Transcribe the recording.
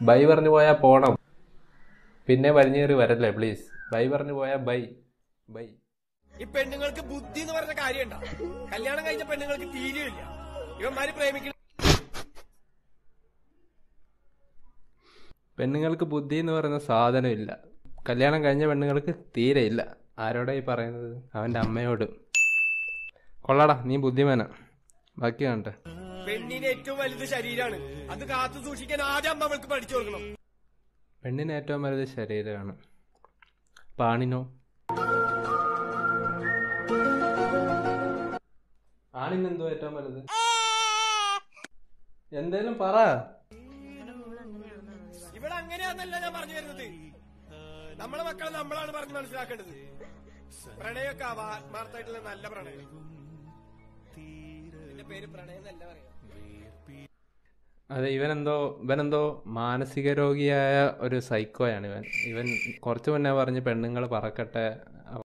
by പറഞ്ഞു പോയാൽ പോണം പിന്നെ വലിഞ്ഞേറി വരല്ലേ പ്ലീസ് ബൈ പറഞ്ഞു പോയാൽ ബൈ ബൈ ഈ പെണ്ണുങ്ങൾക്ക് ബുദ്ധി എന്ന് പറഞ്ഞ കാര്യമുണ്ടോ കല്യാണം കഴിഞ്ഞ പെണ്ണുങ്ങൾക്ക് തീരെയില്ല ഇവന്മാര് പ്രേമിക്കുന്ന പെണ്ണുങ്ങൾക്ക് ബുദ്ധി എന്ന് പറയുന്ന സാധനമില്ല കല്യാണം കഴിഞ്ഞ പെണ്ണുങ്ങൾക്ക് തീരെ ഇല്ല ആരോടാ ഈ പറയുന്നത് അവൻ്റെ അമ്മയോട് കൊള്ളാടാ നീ ബുദ്ധിമാനാ ബാക്കി കാണട്ടെ പെണ്ണിന് ഏറ്റവും വലുത് ശരീരമാണ് അത് കാത്തു സൂക്ഷിക്കാൻ ആദ്യം അമ്മ അവൾക്ക് പഠിച്ചു കൊടുക്കണം പെണ്ണിന് ഏറ്റവും വലുത് ശരീരമാണ് പാണിനോ ആണിനെന്തോ ഏറ്റവും വലുത് എന്തേലും പറ ഇവിടെ അങ്ങനെയാന്നല്ല ഞാൻ പറഞ്ഞു വരുന്നത് നമ്മളെ മക്കളെ നമ്മളാണ് പറഞ്ഞ് മനസ്സിലാക്കേണ്ടത് പ്രണയമൊക്കെ ആവാ ആത്മാർത്ഥമായിട്ടുള്ള നല്ല പ്രണയം എന്റെ പേര് പ്രണയം എന്നല്ല പറയാം അതെ ഇവനെന്തോ ഇവനെന്തോ മാനസിക രോഗിയായ ഒരു സൈക്കോയാണ് ഇവൻ ഇവൻ കുറച്ചു മുന്നേ പറഞ്ഞ് പെണ്ണുങ്ങൾ പറക്കട്ടെ